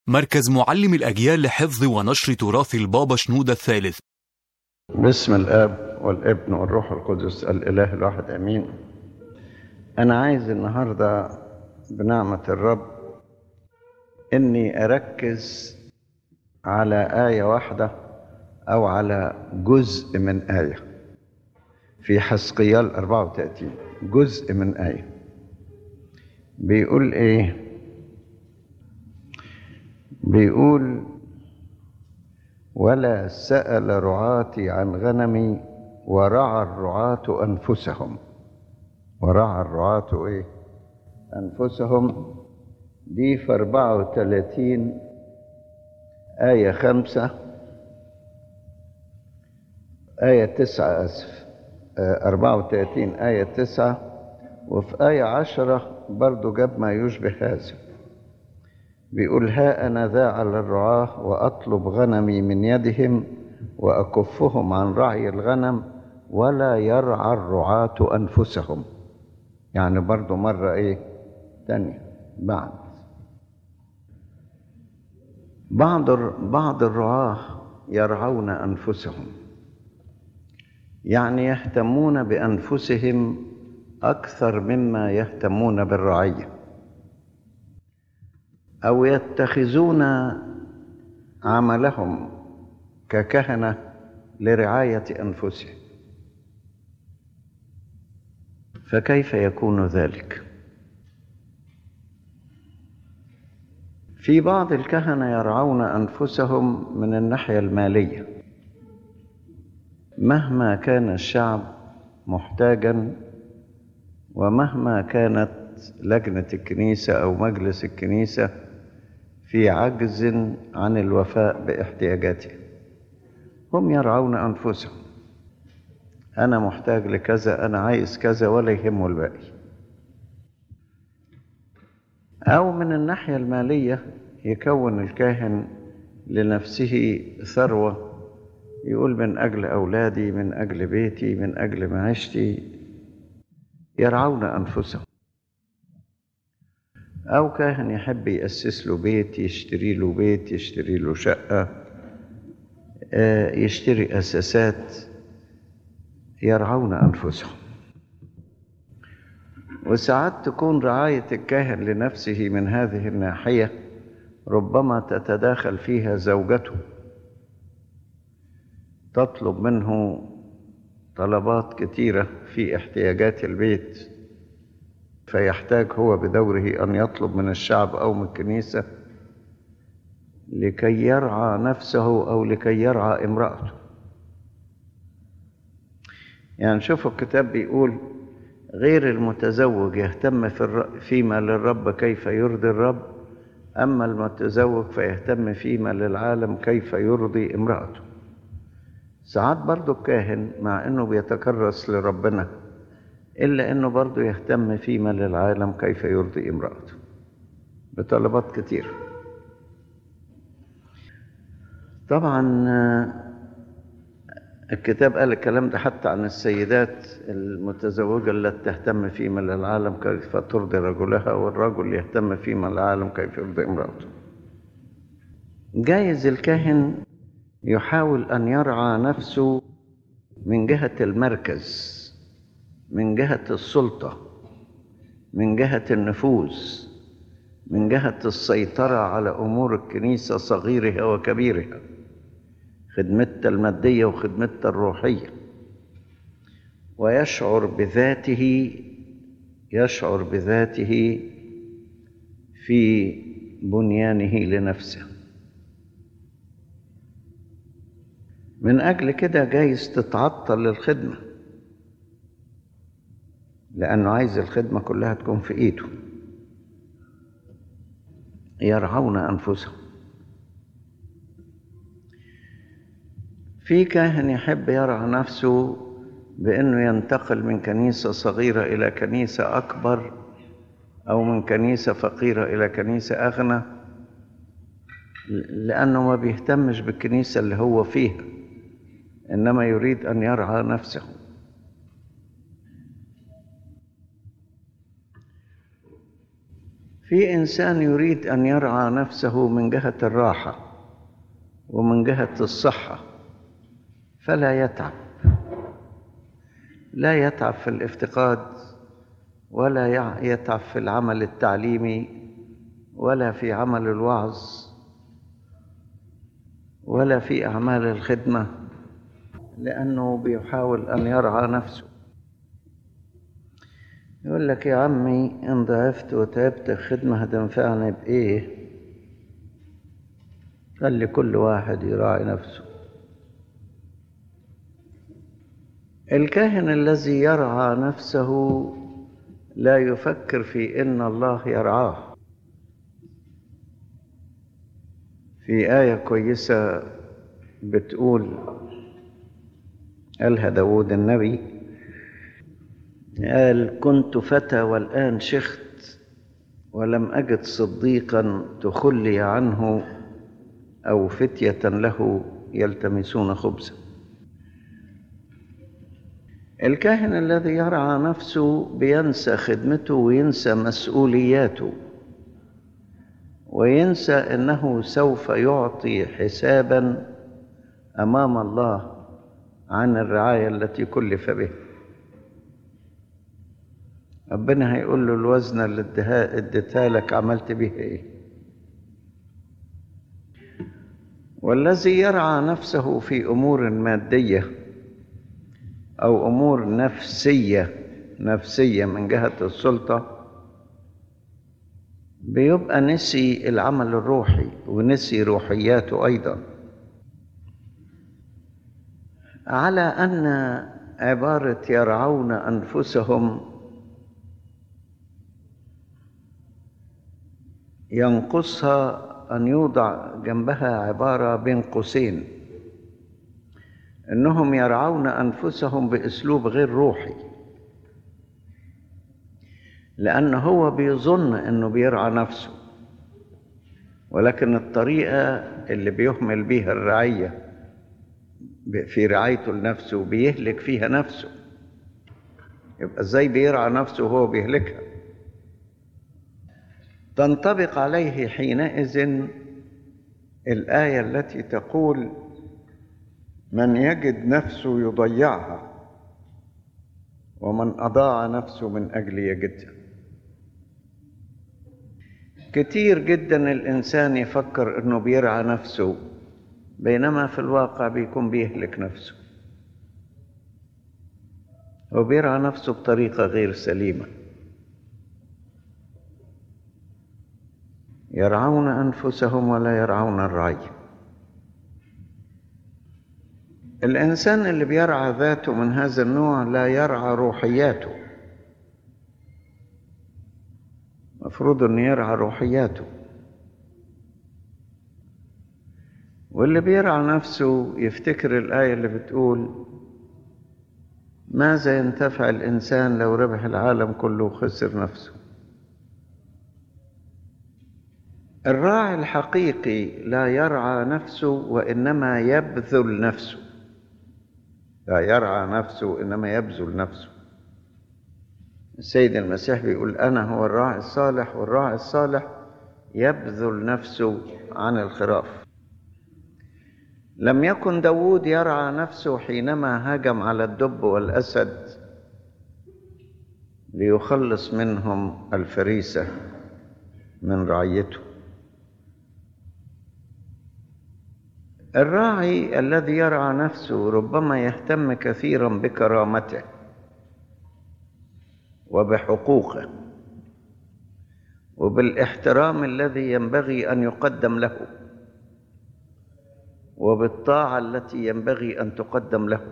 مركز معلم الأجيال لحفظ ونشر تراث البابا شنودة الثالث باسم الاب والابن والروح القدس الاله الواحد امين انا عايز النهارده بنعمه الرب اني اركز على ايه واحده او على جزء من ايه في حسقيال 34 جزء من ايه بيقول ايه بيقول ولا سأل رعاتي عن غنمي ورعى الرعاة أنفسهم ورعى الرعاة إيه؟ أنفسهم دي في 34 آية خمسة آية تسعة أسف آه، 34 آية تسعة وفي آية عشرة برضو جاب ما يشبه هذا بيقول ها أنا ذا على الرعاة وأطلب غنمي من يدهم وأكفهم عن رعي الغنم ولا يرعى الرعاة أنفسهم يعني برضو مرة إيه تانية بعد بعض الر- بعض الرعاة يرعون أنفسهم يعني يهتمون بأنفسهم أكثر مما يهتمون بالرعيه او يتخذون عملهم ككهنه لرعايه انفسهم فكيف يكون ذلك في بعض الكهنه يرعون انفسهم من الناحيه الماليه مهما كان الشعب محتاجا ومهما كانت لجنة الكنيسة أو مجلس الكنيسة في عجز عن الوفاء باحتياجاته هم يرعون أنفسهم أنا محتاج لكذا أنا عايز كذا ولا يهمه الباقي أو من الناحية المالية يكون الكاهن لنفسه ثروة يقول من أجل أولادي من أجل بيتي من أجل معيشتي يرعون أنفسهم أو كاهن يحب يأسس له بيت يشتري له بيت يشتري له شقة آه، يشتري أساسات يرعون أنفسهم وساعات تكون رعاية الكاهن لنفسه من هذه الناحية ربما تتداخل فيها زوجته تطلب منه طلبات كثيرة في احتياجات البيت فيحتاج هو بدوره أن يطلب من الشعب أو من الكنيسة لكي يرعى نفسه أو لكي يرعى امرأته يعني شوفوا الكتاب بيقول غير المتزوج يهتم في الر... فيما للرب كيف يرضي الرب أما المتزوج فيهتم فيما للعالم كيف يرضي امرأته ساعات برضو الكاهن مع انه بيتكرس لربنا الا انه برضو يهتم فيما للعالم كيف يرضي امرأته بطلبات كتير طبعا آه، الكتاب قال الكلام ده حتى عن السيدات المتزوجة التي تهتم فيما للعالم كيف ترضي رجلها والرجل يهتم فيما للعالم كيف يرضي امرأته جايز الكاهن يحاول ان يرعى نفسه من جهه المركز من جهه السلطه من جهه النفوذ من جهه السيطره على امور الكنيسه صغيرها وكبيرها خدمتها الماديه وخدمتها الروحيه ويشعر بذاته يشعر بذاته في بنيانه لنفسه من أجل كده جايز تتعطل الخدمة لأنه عايز الخدمة كلها تكون في إيده يرعون أنفسهم في كاهن يحب يرعى نفسه بأنه ينتقل من كنيسة صغيرة إلى كنيسة أكبر أو من كنيسة فقيرة إلى كنيسة أغنى لأنه ما بيهتمش بالكنيسة اللي هو فيها إنما يريد أن يرعى نفسه في انسان يريد ان يرعى نفسه من جهه الراحه ومن جهه الصحه فلا يتعب لا يتعب في الافتقاد ولا يتعب في العمل التعليمي ولا في عمل الوعظ ولا في اعمال الخدمه لانه بيحاول ان يرعى نفسه يقول لك يا عمي ان ضعفت وتعبت الخدمه هتنفعني بايه خلي كل واحد يراعي نفسه الكاهن الذي يرعى نفسه لا يفكر في ان الله يرعاه في ايه كويسه بتقول قالها داود النبي قال كنت فتى والان شخت ولم اجد صديقا تخلي عنه او فتيه له يلتمسون خبزا الكاهن الذي يرعى نفسه بينسى خدمته وينسى مسؤولياته وينسى انه سوف يعطي حسابا امام الله عن الرعايه التي كلف به ربنا هيقول له الوزنه اللي اديتها لك عملت بيها ايه والذي يرعى نفسه في امور ماديه او امور نفسيه نفسيه من جهه السلطه بيبقى نسي العمل الروحي ونسي روحياته ايضا على ان عباره يرعون انفسهم ينقصها ان يوضع جنبها عباره بين قوسين انهم يرعون انفسهم باسلوب غير روحي لان هو بيظن انه بيرعى نفسه ولكن الطريقه اللي بيهمل بيها الرعيه في رعايته لنفسه بيهلك فيها نفسه يبقى ازاي بيرعى نفسه وهو بيهلكها تنطبق عليه حينئذ الايه التي تقول من يجد نفسه يضيعها ومن اضاع نفسه من اجل يجدها كتير جدا الانسان يفكر انه بيرعى نفسه بينما في الواقع بيكون بيهلك نفسه وبيرعى نفسه بطريقه غير سليمه يرعون انفسهم ولا يرعون الرعي الانسان اللي بيرعى ذاته من هذا النوع لا يرعى روحياته مفروض انه يرعى روحياته واللي بيرعى نفسه يفتكر الايه اللي بتقول ماذا ينتفع الانسان لو ربح العالم كله وخسر نفسه الراعي الحقيقي لا يرعى نفسه وانما يبذل نفسه لا يرعى نفسه انما يبذل نفسه السيد المسيح بيقول انا هو الراعي الصالح والراعي الصالح يبذل نفسه عن الخراف لم يكن داود يرعى نفسه حينما هاجم على الدب والاسد ليخلص منهم الفريسه من رعيته الراعي الذي يرعى نفسه ربما يهتم كثيرا بكرامته وبحقوقه وبالاحترام الذي ينبغي ان يقدم له وبالطاعه التي ينبغي ان تقدم له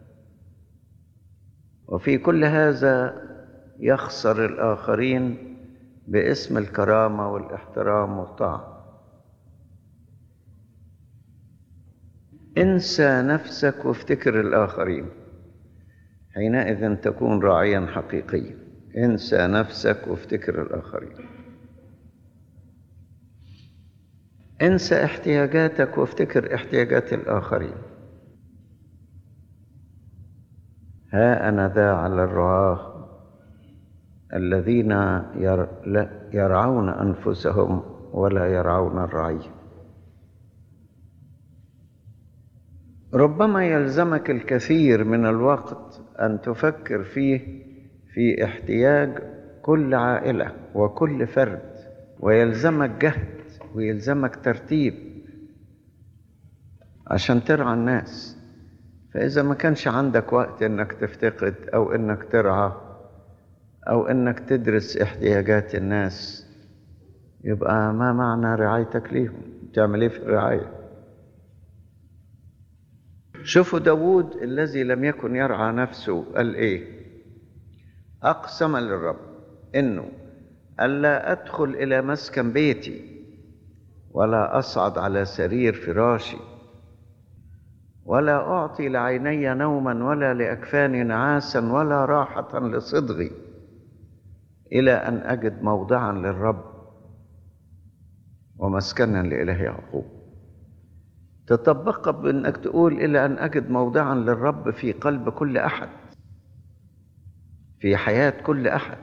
وفي كل هذا يخسر الاخرين باسم الكرامه والاحترام والطاعه انسى نفسك وافتكر الاخرين حينئذ تكون راعيا حقيقيا انسى نفسك وافتكر الاخرين انسى احتياجاتك وافتكر احتياجات الاخرين ها انا ذا على الرعاه الذين ير... لا يرعون أنفسهم ولا يرعون الرعية ربما يلزمك الكثير من الوقت أن تفكر فيه في احتياج كل عائلة وكل فرد ويلزمك جهد ويلزمك ترتيب عشان ترعى الناس فإذا ما كانش عندك وقت إنك تفتقد أو إنك ترعى أو إنك تدرس احتياجات الناس يبقى ما معنى رعايتك ليهم تعمل إيه في الرعاية شوفوا داود الذي لم يكن يرعى نفسه قال إيه أقسم للرب إنه ألا أدخل إلى مسكن بيتي ولا أصعد على سرير فراشي ولا أعطي لعيني نوما ولا لأكفاني نعاسا ولا راحة لصدغي إلى أن أجد موضعا للرب ومسكنا لإله يعقوب تطبق بأنك تقول إلى أن أجد موضعا للرب في قلب كل أحد في حياة كل أحد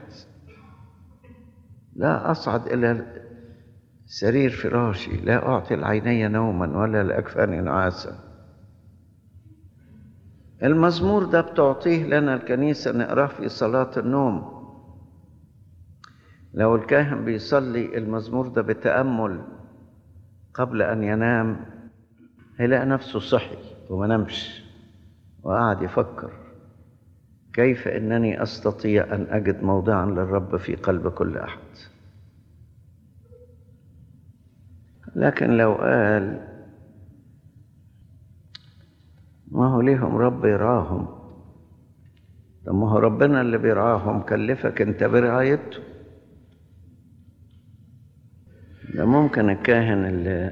لا أصعد إلى سرير فراشي لا أعطي العيني نوما ولا لأكفاني نعاسا المزمور ده بتعطيه لنا الكنيسة نقراه في صلاة النوم لو الكاهن بيصلي المزمور ده بتأمل قبل أن ينام هيلاقي نفسه صحي وما نمش وقعد يفكر كيف انني استطيع ان اجد موضعا للرب في قلب كل احد لكن لو قال ما هو ليهم رب يراهم طب ما هو ربنا اللي بيرعاهم كلفك انت برعايته ده ممكن الكاهن اللي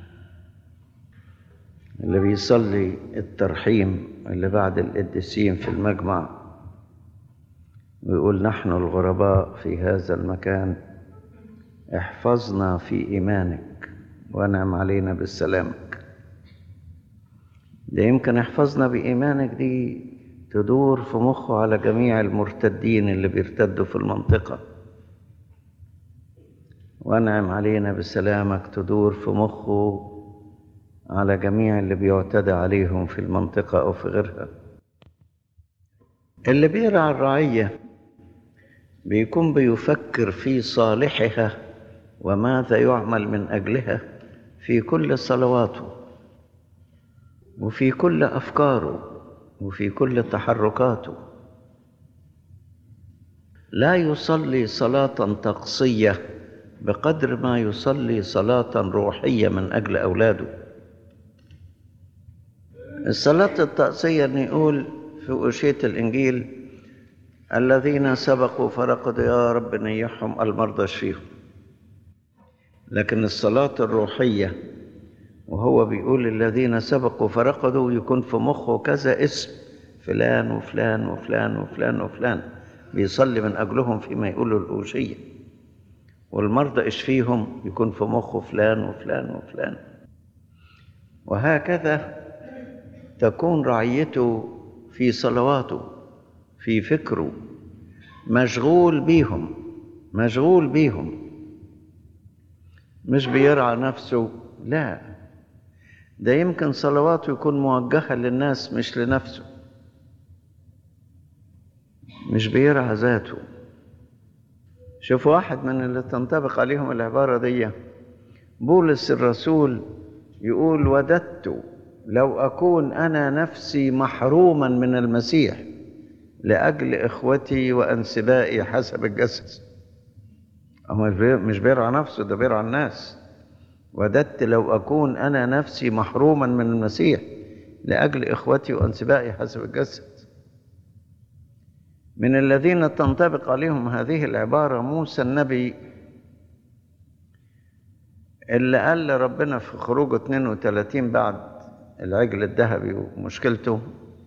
اللي بيصلي الترحيم اللي بعد القديسين في المجمع ويقول نحن الغرباء في هذا المكان احفظنا في إيمانك وانعم علينا بسلامك ده يمكن احفظنا بإيمانك دي تدور في مخه على جميع المرتدين اللي بيرتدوا في المنطقة وانعم علينا بسلامك تدور في مخه على جميع اللي بيعتدى عليهم في المنطقة أو في غيرها اللي بيرعى الرعية بيكون بيفكر في صالحها وماذا يعمل من أجلها في كل صلواته وفي كل أفكاره وفي كل تحركاته لا يصلي صلاة تقصية بقدر ما يصلي صلاة روحية من أجل أولاده الصلاة التقصية أن يقول في أشية الإنجيل الذين سبقوا فرقدوا يا رب نيحهم المرضى اشفيهم لكن الصلاة الروحية وهو بيقول الذين سبقوا فرقدوا يكون في مخه كذا اسم فلان وفلان وفلان وفلان وفلان بيصلي من أجلهم فيما يقولوا الأوشية والمرضى اشفيهم يكون في مخه فلان وفلان وفلان وهكذا تكون رعيته في صلواته في فكره مشغول بيهم مشغول بيهم مش بيرعى نفسه لا ده يمكن صلواته يكون موجهة للناس مش لنفسه مش بيرعى ذاته شوف واحد من اللي تنطبق عليهم العبارة دي بولس الرسول يقول وددت لو أكون أنا نفسي محروما من المسيح لأجل إخوتي وأنسبائي حسب الجسد هو مش بيرعى نفسه ده بيرعى الناس وددت لو أكون أنا نفسي محروما من المسيح لأجل إخوتي وأنسبائي حسب الجسد من الذين تنطبق عليهم هذه العبارة موسى النبي اللي قال لربنا في خروج 32 بعد العجل الذهبي ومشكلته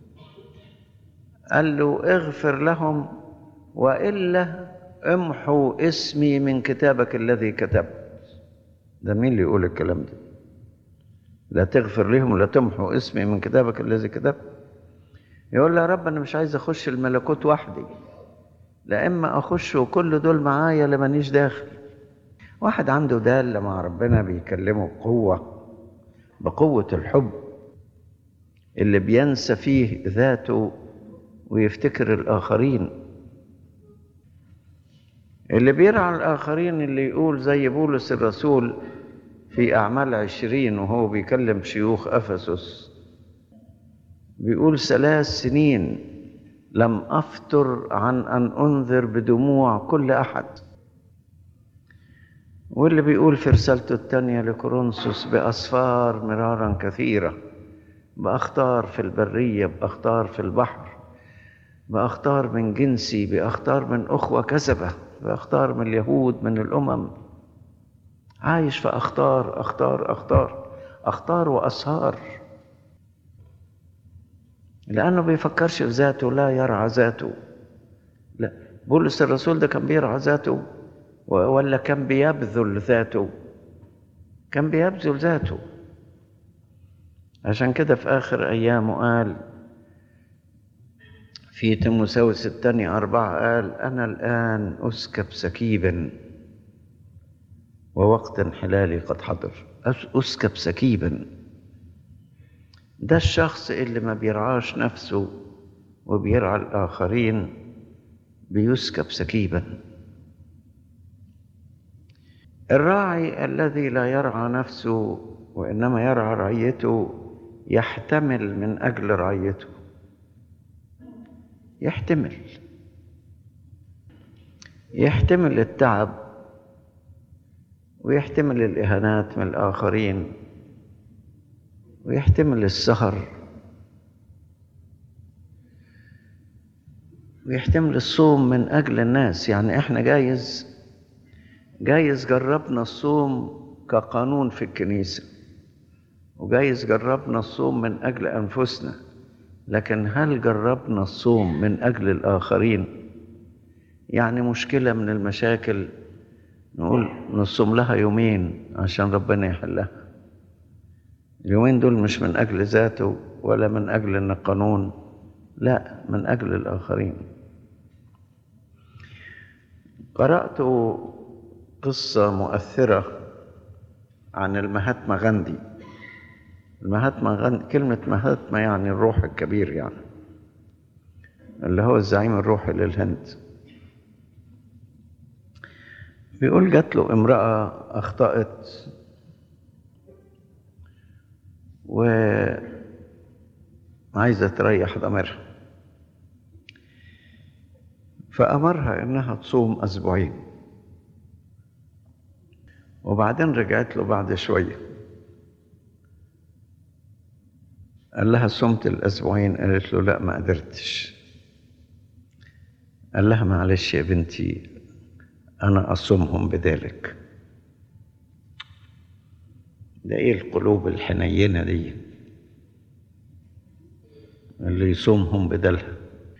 قال له اغفر لهم وإلا امحوا اسمي من كتابك الذي كتبت ده مين اللي يقول الكلام ده لا تغفر لهم ولا تمحوا اسمي من كتابك الذي كتبت يقول له يا رب انا مش عايز اخش الملكوت وحدي لا إما أخش وكل دول معايا لا مانيش داخل واحد عنده دالة مع ربنا بيكلمه بقوة بقوة الحب اللي بينسى فيه ذاته ويفتكر الآخرين اللي بيرعى الآخرين اللي يقول زي بولس الرسول في أعمال عشرين وهو بيكلم شيوخ أفسس بيقول ثلاث سنين لم أفتر عن أن أنذر بدموع كل أحد واللي بيقول في رسالته الثانية لكورنثوس بأسفار مرارا كثيرة بأخطار في البرية بأخطار في البحر بأخطار من جنسي بأخطار من أخوة كذبة بأخطار من اليهود من الأمم عايش في أخطار أخطار أخطار أخطار وأسهار لأنه بيفكرش في ذاته لا يرعى ذاته لا بولس الرسول ده كان بيرعى ذاته ولا كان بيبذل ذاته كان بيبذل ذاته عشان كده في آخر أيامه قال في تيموساوس الثاني أربعة قال أنا الآن أسكب سكيبا ووقت انحلالي قد حضر أسكب سكيبا ده الشخص اللي ما بيرعاش نفسه وبيرعى الآخرين بيسكب سكيبا الراعي الذي لا يرعى نفسه وإنما يرعى رعيته يحتمل من أجل رعيته يحتمل يحتمل التعب ويحتمل الإهانات من الآخرين ويحتمل السهر ويحتمل الصوم من أجل الناس يعني إحنا جايز جايز جربنا الصوم كقانون في الكنيسة وجايز جربنا الصوم من أجل أنفسنا لكن هل جربنا الصوم من أجل الآخرين يعني مشكلة من المشاكل نقول نصوم لها يومين عشان ربنا يحلها اليومين دول مش من أجل ذاته ولا من أجل أن قانون لا من أجل الآخرين قرأت قصة مؤثرة عن المهاتما غاندي المهاتما غاندي كلمة مهاتما يعني الروح الكبير يعني اللي هو الزعيم الروحي للهند بيقول جات له امرأة أخطأت وعايزة تريح ضميرها فأمرها إنها تصوم أسبوعين وبعدين رجعت له بعد شوية قال لها صمت الأسبوعين قالت له لا ما قدرتش قال لها معلش يا بنتي أنا أصومهم بذلك ده إيه القلوب الحنينة دي اللي يصومهم بدلها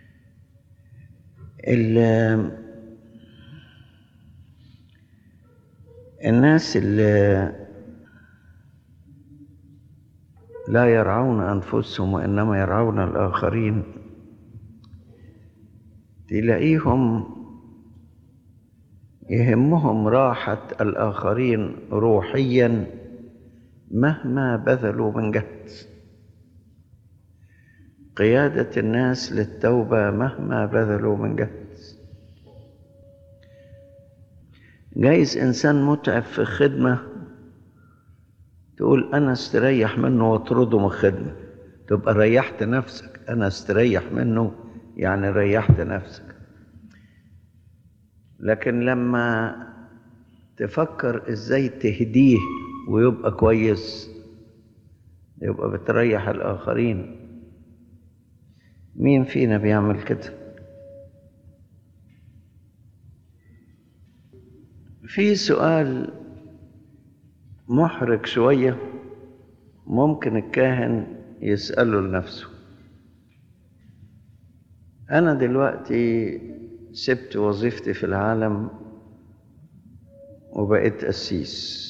الناس اللي لا يرعون أنفسهم وإنما يرعون الآخرين تلاقيهم يهمهم راحة الآخرين روحيا مهما بذلوا من جهد قيادة الناس للتوبة مهما بذلوا من جهد جايز إنسان متعب في خدمة تقول أنا استريح منه واطرده من الخدمة تبقى ريحت نفسك أنا استريح منه يعني ريحت نفسك لكن لما تفكر ازاي تهديه ويبقى كويس يبقى بتريح الآخرين مين فينا بيعمل كده في سؤال محرج شوية ممكن الكاهن يسأله لنفسه أنا دلوقتي سبت وظيفتي في العالم وبقيت قسيس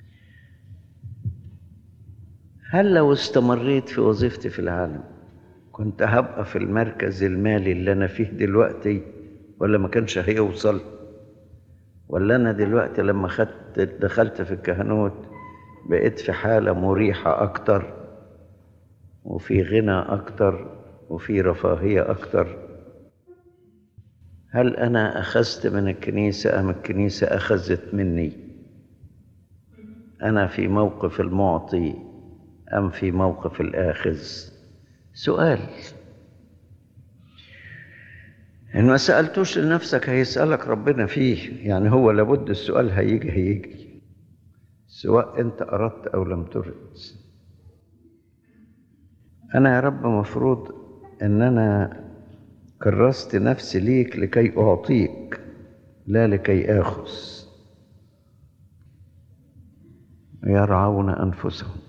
هل لو استمريت في وظيفتي في العالم كنت هبقى في المركز المالي اللي أنا فيه دلوقتي ولا ما كانش هيوصل ولا أنا دلوقتي لما خدت دخلت في الكهنوت بقيت في حالة مريحة أكتر وفي غنى أكتر وفي رفاهية أكتر هل أنا أخذت من الكنيسة أم الكنيسة أخذت مني أنا في موقف المعطي أم في موقف الآخذ سؤال إن ما سألتوش لنفسك هيسألك ربنا فيه يعني هو لابد السؤال هيجي هيجي سواء أنت أردت أو لم ترد أنا يا رب مفروض إن أنا كرست نفسي ليك لكي أعطيك لا لكي آخذ يرعون أنفسهم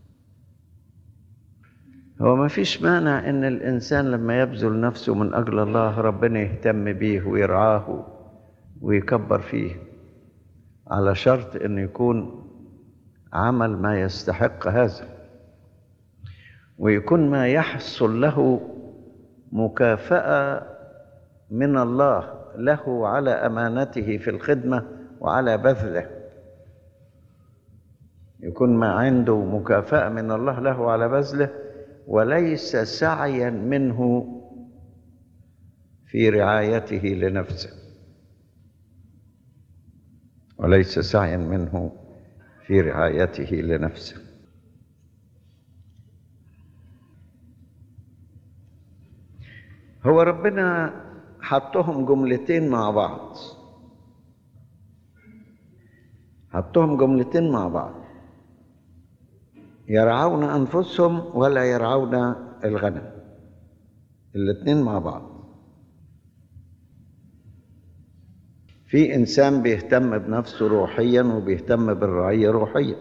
هو ما فيش مانع إن الإنسان لما يبذل نفسه من أجل الله ربنا يهتم بيه ويرعاه ويكبر فيه على شرط إنه يكون عمل ما يستحق هذا ويكون ما يحصل له مكافأة من الله له على أمانته في الخدمة وعلى بذله يكون ما عنده مكافأة من الله له على بذله وليس سعيا منه في رعايته لنفسه وليس سعيا منه في رعايته لنفسه هو ربنا حطهم جملتين مع بعض حطهم جملتين مع بعض يرعون أنفسهم ولا يرعون الغنم الاتنين مع بعض في إنسان بيهتم بنفسه روحيا وبيهتم بالرعية روحيا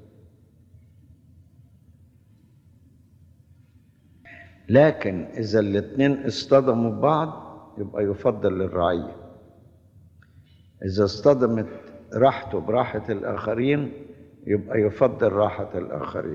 لكن إذا الاتنين اصطدموا ببعض يبقى يفضل للرعية إذا اصطدمت راحته براحة الآخرين يبقى يفضل راحة الآخرين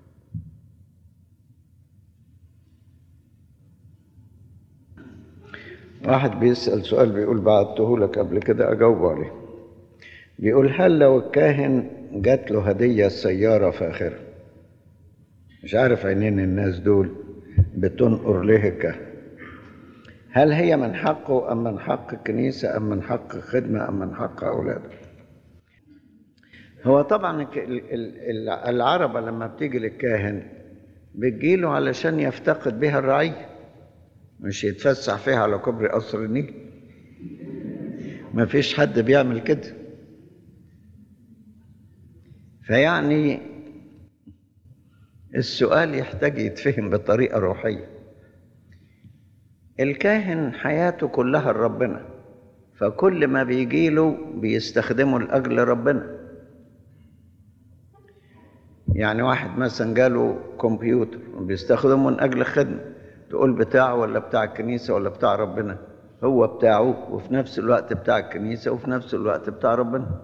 واحد بيسأل سؤال بيقول بعته لك قبل كده أجاوب عليه بيقول هل لو الكاهن جات له هدية سيارة فاخرة مش عارف عينين الناس دول بتنقر ليه الكاهن هل هي من حقه أم من حق الكنيسة أم من حق الخدمة أم من حق أولاده هو طبعا العربة لما بتيجي للكاهن بتجيله علشان يفتقد بها الرعية مش يتفسح فيها على كوبري قصر النيل ما فيش حد بيعمل كده فيعني السؤال يحتاج يتفهم بطريقة روحية الكاهن حياته كلها لربنا فكل ما بيجيله بيستخدمه لأجل ربنا يعني واحد مثلا جاله كمبيوتر بيستخدمه من أجل خدمة تقول بتاعه ولا بتاع الكنيسة ولا بتاع ربنا هو بتاعه وفي نفس الوقت بتاع الكنيسة وفي نفس الوقت بتاع ربنا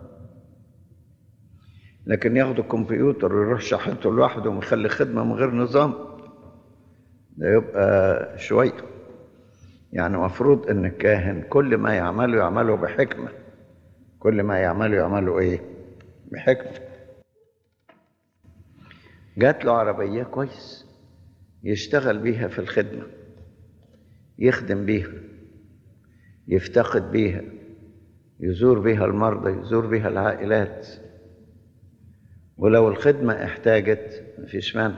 لكن ياخد الكمبيوتر ويروح شحنته لوحده ويخلي خدمة من غير نظام ده يبقى شوية يعني مفروض ان الكاهن كل ما يعمله يعمله بحكمة كل ما يعمله يعمله ايه بحكمة جات له عربية كويس يشتغل بيها في الخدمة يخدم بيها يفتقد بيها يزور بيها المرضى يزور بيها العائلات ولو الخدمة احتاجت مفيش مانع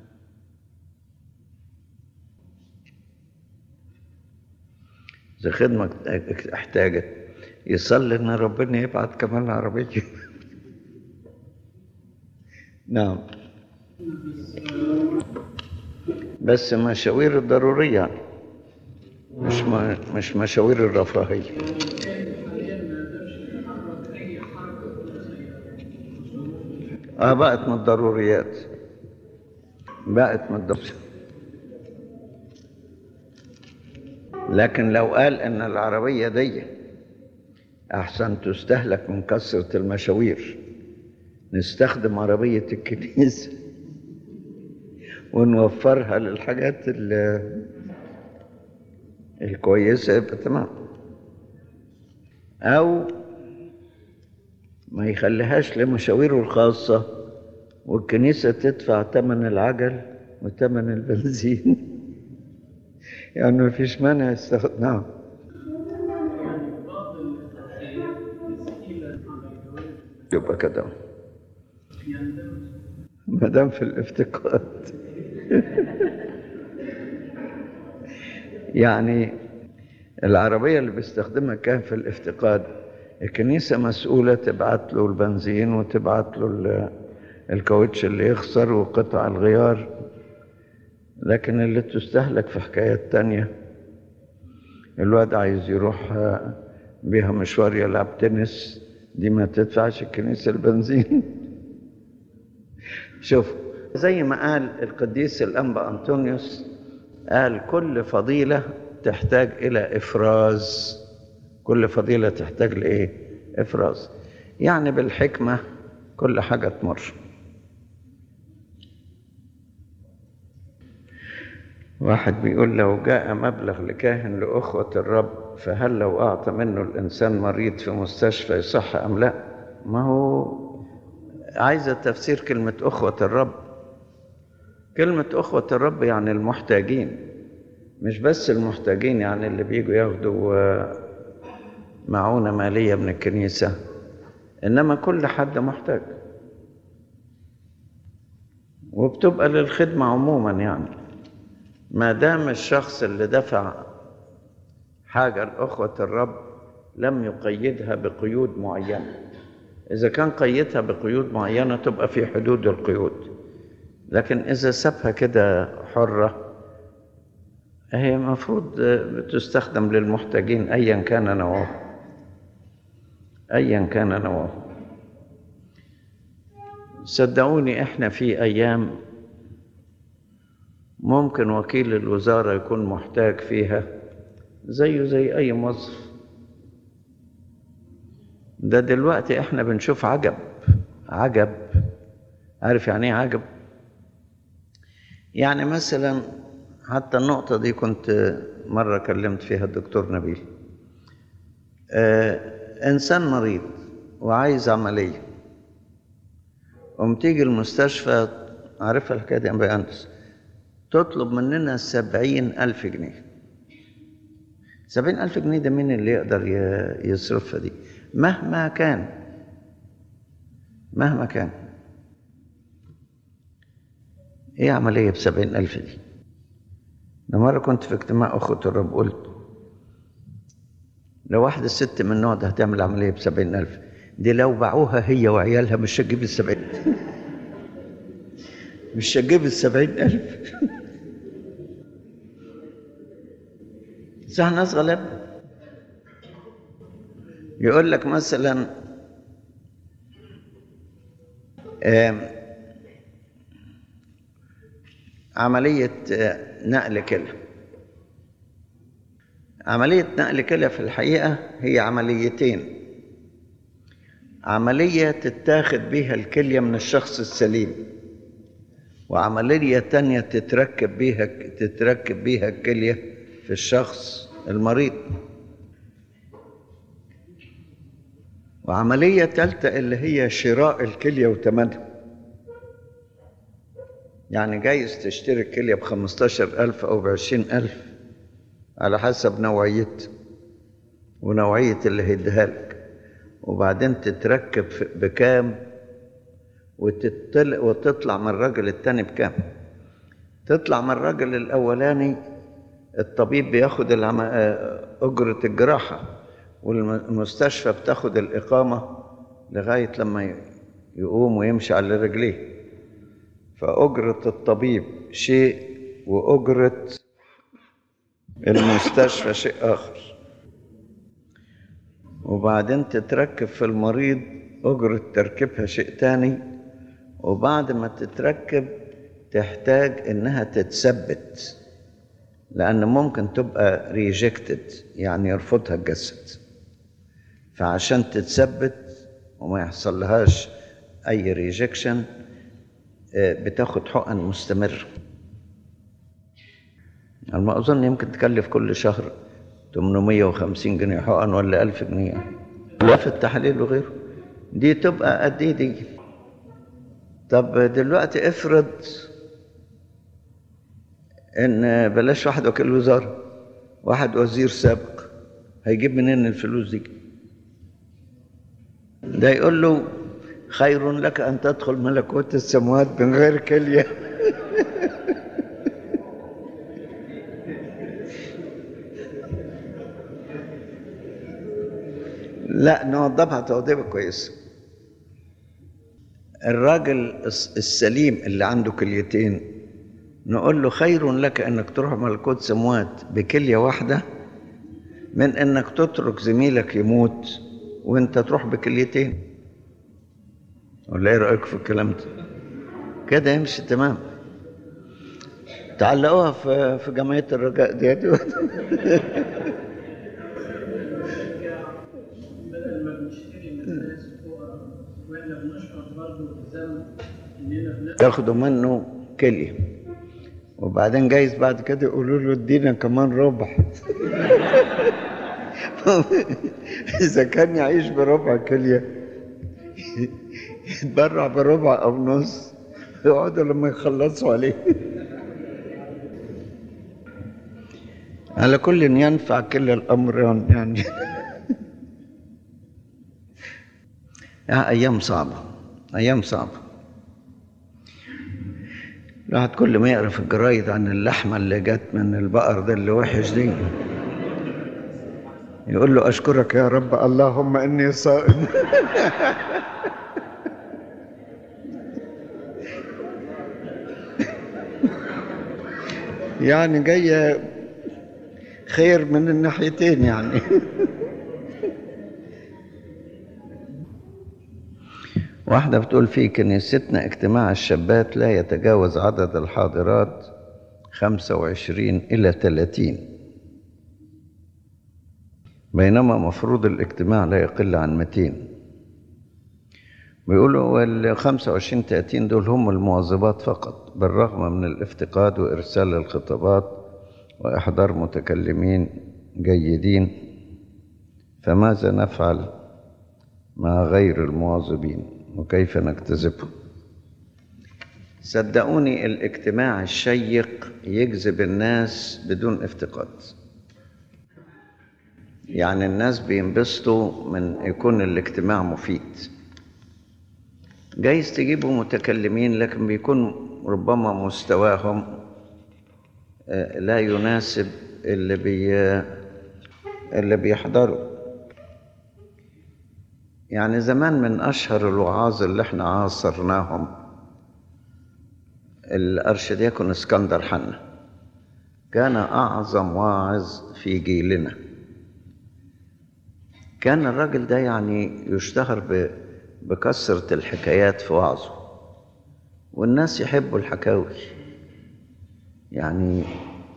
إذا خدمة احتاجت يصلي إن ربنا يبعت كمان عربية نعم بس مشاوير الضرورية يعني مش ما مش مشاوير الرفاهية اه بقت من الضروريات بقت من الضروريات لكن لو قال ان العربية دي احسن تستهلك من كثرة المشاوير نستخدم عربية الكنيسة ونوفرها للحاجات ال- الكويسة يبقى تمام أو ما يخليهاش لمشاويره الخاصة والكنيسة تدفع ثمن العجل وثمن البنزين يعني ما فيش مانع يستخدم نعم يبقى كده ما دام في الافتقاد يعني العربية اللي بيستخدمها كان في الافتقاد الكنيسة مسؤولة تبعت له البنزين وتبعت له ال- الكاوتش اللي يخسر وقطع الغيار لكن اللي تستهلك في حكايات تانية الواد عايز يروح آه، بيها مشوار يلعب تنس دي ما تدفعش الكنيسة البنزين شوف زي ما قال القديس الأنبا أنطونيوس قال كل فضيلة تحتاج إلى إفراز كل فضيلة تحتاج لإيه؟ إفراز يعني بالحكمة كل حاجة تمر واحد بيقول لو جاء مبلغ لكاهن لأخوة الرب فهل لو أعطى منه الإنسان مريض في مستشفى يصح أم لا؟ ما هو عايزة تفسير كلمة أخوة الرب كلمة أخوة الرب يعني المحتاجين مش بس المحتاجين يعني اللي بيجوا ياخدوا آه، معونة مالية من الكنيسة إنما كل حد محتاج وبتبقى للخدمة عموما يعني ما دام الشخص اللي دفع حاجة لأخوة الرب لم يقيدها بقيود معينة إذا كان قيدها بقيود معينة تبقى في حدود القيود لكن إذا سابها كده حرة هي المفروض تستخدم للمحتاجين أيا كان نوعه أيا كان نوعه صدقوني إحنا في أيام ممكن وكيل الوزارة يكون محتاج فيها زيه زي أي موظف ده دلوقتي احنا بنشوف عجب عجب عارف يعني ايه عجب يعني مثلا حتى النقطة دي كنت مرة كلمت فيها الدكتور نبيل آه إنسان مريض وعايز عملية قوم تيجي المستشفى عارفها الحكاية دي أنبي أندس تطلب مننا سبعين ألف جنيه سبعين ألف جنيه ده مين اللي يقدر ي- يصرفها دي مهما كان مهما كان ايه عملية بسبعين ألف دي أنا مرة كنت في اجتماع أخوة الرب قلت لو واحدة ست من النوع ده هتعمل عملية بسبعين ألف دي لو باعوها هي وعيالها مش هتجيب السبعين مش هتجيب السبعين ألف صح ناس غلابة يقول لك مثلا آم، عملية آه، نقل كلى عملية نقل كلى في الحقيقة هي عمليتين عملية تتاخد بيها الكلية من الشخص السليم وعملية تانية تتركب بيها تتركب بيها الكلية في الشخص المريض وعملية تالتة اللي هي شراء الكلية وثمنها يعني جايز تشتري الكلية بخمستاشر ألف أو بعشرين ألف على حسب نوعيتها ونوعية اللي هيديها لك وبعدين تتركب في- بكام وتطلع, وتطلع من الراجل التاني بكام تطلع من الراجل الأولاني الطبيب بياخد العم... آه، أجرة الجراحة والمستشفى بتاخد الإقامة لغاية لما ي- يقوم ويمشي على رجليه فأجرة الطبيب شيء وأجرة المستشفى شيء آخر وبعدين تتركب في المريض أجرة تركيبها شيء تاني وبعد ما تتركب تحتاج إنها تتثبت لأن ممكن تبقى ريجكتد يعني يرفضها الجسد فعشان تتثبت وما يحصل لهاش أي ريجكشن بتاخد حقن مستمرة على ما أظن يمكن تكلف كل شهر 850 جنيه حقن ولا 1000 جنيه لا في التحاليل وغيره دي تبقى قد ايه دي طب دلوقتي افرض ان بلاش واحد وكيل وزاره واحد وزير سابق هيجيب منين الفلوس دي ده يقول له خير لك ان تدخل ملكوت السماوات من غير كليه لا نوضبها توضيبه كويسه الراجل السليم اللي عنده كليتين نقول له خير لك انك تروح ملكوت سموات بكليه واحده من انك تترك زميلك يموت وانت تروح بكليتين ولا ايه رايك في الكلام ده كده يمشي تمام تعلقوها في في جمعيه الرجاء دي بدل ما بنشتري من الناس الفقراء واحنا بنشعر برضه بذنب اننا بناخد ياخدوا منه كليه وبعدين جايز بعد كده يقولوا له ادينا كمان ربع اذا كان يعيش بربع كليه يتبرع بربع او نص يقعدوا لما يخلصوا عليه على كل ينفع كل الامر يعني يا ايام صعبه ايام صعبه الواحد كل ما يقرا في الجرايد عن اللحمه اللي جت من البقر ده اللي وحش دي يقول له اشكرك يا رب اللهم اني صائم يعني جايه خير من الناحيتين يعني واحدة بتقول في كنيستنا اجتماع الشابات لا يتجاوز عدد الحاضرات خمسة وعشرين إلى ثلاثين بينما مفروض الاجتماع لا يقل عن 200 بيقولوا ال 25 30 دول هم المواظبات فقط بالرغم من الافتقاد وإرسال الخطابات وإحضار متكلمين جيدين فماذا نفعل مع غير المواظبين وكيف نجتذبهم صدقوني الاجتماع الشيق يجذب الناس بدون افتقاد يعني الناس بينبسطوا من يكون الاجتماع مفيد جايز تجيبوا متكلمين لكن بيكون ربما مستواهم آه، لا يناسب اللي بي اللي بيحضروا يعني زمان من أشهر الوعاظ اللي احنا عاصرناهم الأرشدياكون اسكندر حنا كان أعظم واعظ في جيلنا كان الراجل ده يعني يشتهر ب- بكثرة الحكايات في وعظه والناس يحبوا الحكاوي يعني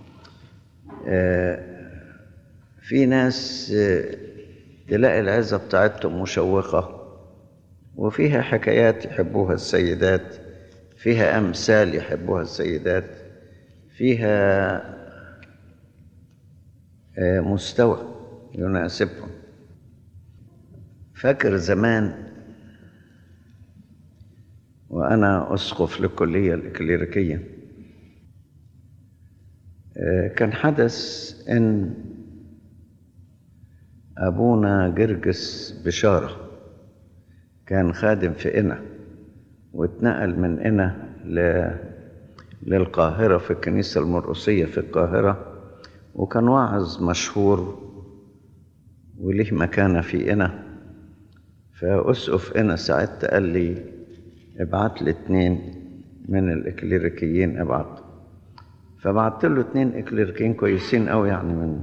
آه، في ناس آه، تلاقي العزة بتاعتهم مشوقة وفيها حكايات يحبوها السيدات فيها أمثال يحبوها السيدات فيها آه، مستوى يناسبهم فاكر زمان وأنا أسقف للكلية الإكليريكية آه، كان حدث إن أبونا جرجس بشارة كان خادم في قنا واتنقل من قنا ل... للقاهرة في الكنيسة المرقسية في القاهرة وكان واعظ مشهور وليه مكانة في قنا فأسقف قنا ساعتها قال لي ابعت لي اتنين من الإكليريكيين ابعت فبعت له اتنين إكليريكيين كويسين أوي يعني من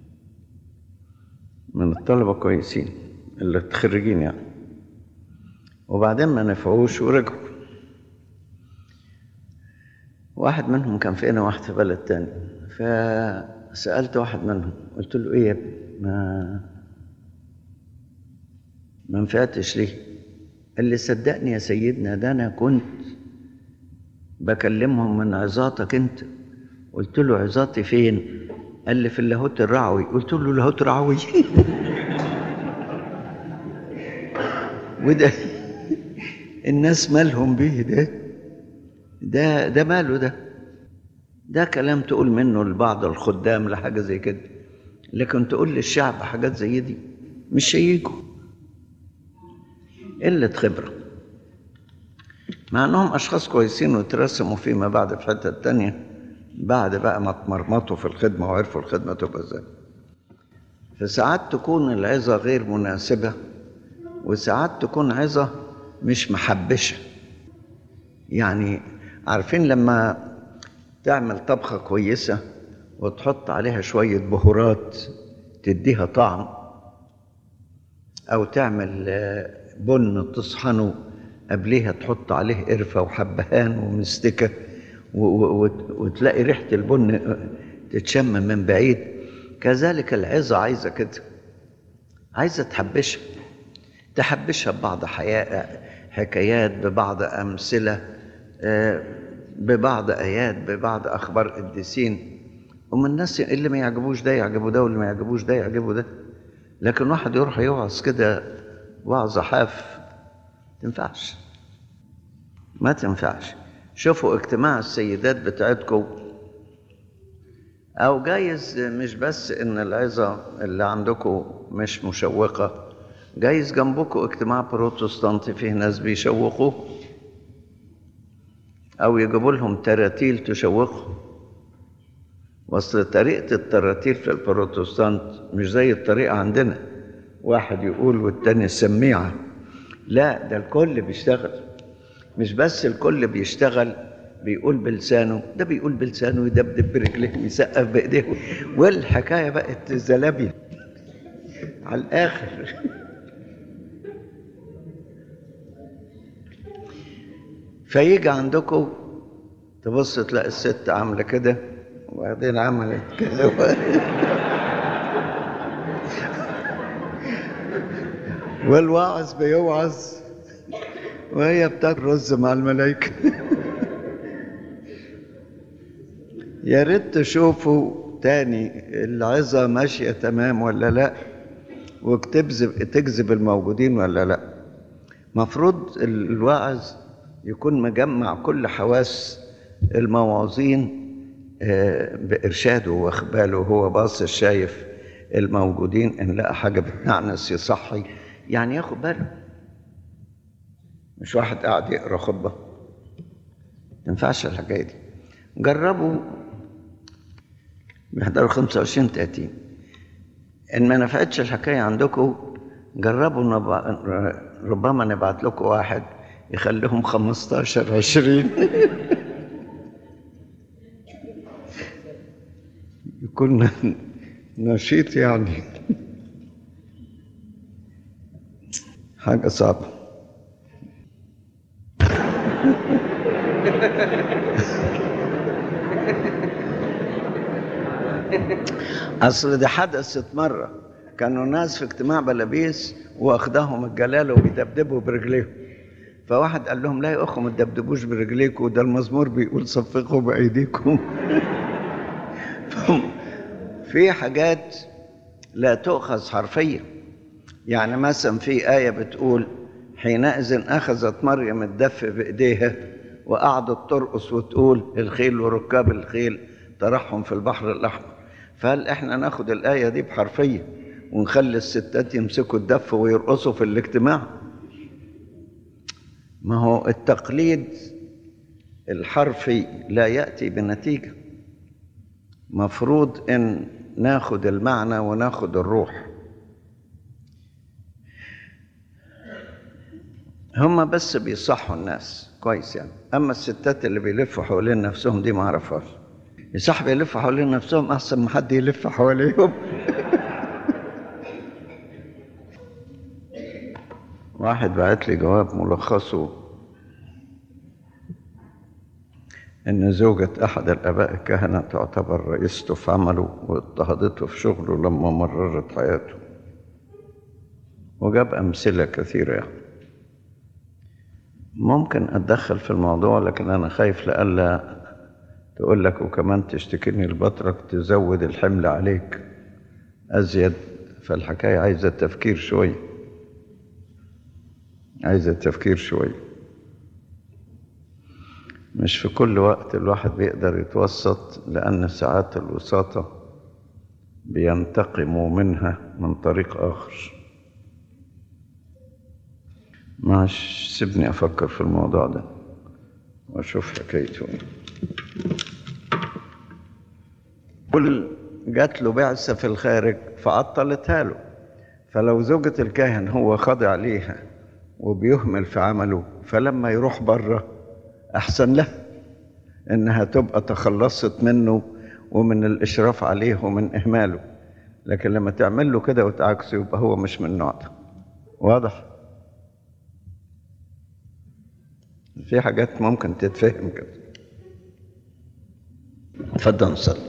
من الطلبة كويسين اللي متخرجين يعني وبعدين ما نفعوش ورجعوا واحد منهم كان في هنا واحد في بلد تاني فسألت واحد منهم قلت له ايه يا ابني ما ما نفعتش ليه قال لي صدقني يا سيدنا ده انا كنت بكلمهم من عظاتك انت قلت له عظاتي فين قال لي في اللاهوت الرعوي قلت له لاهوت رعوي وده الناس مالهم بيه ده ده ده ماله ده ده كلام تقول منه لبعض الخدام لحاجة زي كده لكن تقول للشعب حاجات زي دي مش هيجوا قلة خبرة مع انهم اشخاص كويسين وترسموا فيما بعد في حتة تانية بعد بقى ما اتمرمطوا في الخدمة وعرفوا الخدمة تبقى ازاي فساعات تكون العظة غير مناسبة وساعات تكون عظة مش محبشة يعني عارفين لما تعمل طبخة كويسة وتحط عليها شوية بهارات تديها طعم أو تعمل آه، بن تصحنه قبليها تحط عليه قرفة وحبهان ومستكة و- و- وت- وتلاقي ريحة البن آه، تتشم من بعيد كذلك العظة عايزة كده عايزة تحبشها تحبشها ببعض حياة حكايات ببعض أمثلة آه، ببعض آيات ببعض أخبار قديسين ومن الناس اللي ما يعجبوش ده يعجبه ده واللي ما يعجبوش ده يعجبه ده لكن واحد يروح يوعظ كده وعظة حاف تنفعش ما تنفعش شوفوا اجتماع السيدات بتاعتكم أو جايز مش بس إن العظة اللي عندكم مش مشوقة جايز جنبكم اجتماع بروتستانتي فيه ناس بيشوقوه أو يجيبوا لهم تراتيل تشوقهم واصل طريقة التراتيل في البروتستانت مش زي الطريقة عندنا واحد يقول والتاني سميعة لا ده الكل بيشتغل مش بس الكل بيشتغل بيقول بلسانه ده بيقول بلسانه يدبدب برجليه ويسقف بايديه والحكايه بقت زلابيه على الاخر فيجي عندكم تبص تلاقي الست عامله كده وبعدين عملت كده والواعظ بيوعظ وهي بتاكل رز مع الملائكه يا ريت تشوفوا تاني العظة ماشية تمام ولا لا وتجذب تجذب الموجودين ولا لا مفروض الواعظ يكون مجمع كل حواس المواعظين آه، بإرشاده وإخباله وهو باصص شايف الموجودين إن لقى حاجة بتنعنس يصحي يعني ياخد باله مش واحد قاعد يقرا خطبة ما تنفعش الحكاية دي جربوا بيحضروا 25 30 ان ما نفعتش الحكايه عندكم جربوا نبع... ربما نبعت لكم واحد يخليهم 15 20 يكون نشيط يعني حاجه صعبه اصل دي حدثت مره كانوا ناس في اجتماع بلابيس واخدهم الجلاله وبيدبدبوا برجليهم فواحد قال لهم لا يا اخو ما تدبدبوش برجليكم ده المزمور بيقول صفقوا بايديكم في حاجات لا تؤخذ حرفيا يعني مثلا في آية بتقول حينئذ أخذت مريم الدف بإيديها وقعدت ترقص وتقول الخيل وركاب الخيل طرحهم في البحر الأحمر فهل إحنا ناخد الآية دي بحرفية ونخلي الستات يمسكوا الدف ويرقصوا في الاجتماع ما هو التقليد الحرفي لا يأتي بنتيجة مفروض ان ناخد المعنى وناخد الروح هما بس بيصحوا الناس كويس يعني اما الستات اللي بيلفوا حوالين نفسهم دي ما اعرفهاش يصح بيلفوا حوالين نفسهم احسن ما حد يلف حواليهم واحد بعت لي جواب ملخصه إن زوجة أحد الآباء الكهنة تعتبر رئيسته في عمله واضطهدته في شغله لما مررت حياته وجاب أمثلة كثيرة يعني. ممكن أتدخل في الموضوع لكن أنا خايف لألا تقول لك وكمان تشتكيني البطرك تزود الحمل عليك أزيد فالحكاية عايزة تفكير شوية عايزة تفكير شوية مش في كل وقت الواحد بيقدر يتوسط لأن ساعات الوساطة بينتقموا منها من طريق آخر ماش سيبني أفكر في الموضوع ده وأشوف حكايته إيه. قل جات له بعثة في الخارج فعطلتها له فلو زوجة الكاهن هو خاضع ليها وبيهمل في عمله فلما يروح بره أحسن له إنها تبقى تخلصت منه ومن الإشراف عليه ومن إهماله لكن لما تعمل له كده وتعكسه يبقى هو مش من النوع ده واضح في حاجات ممكن تتفهم كده اتفضل نصلي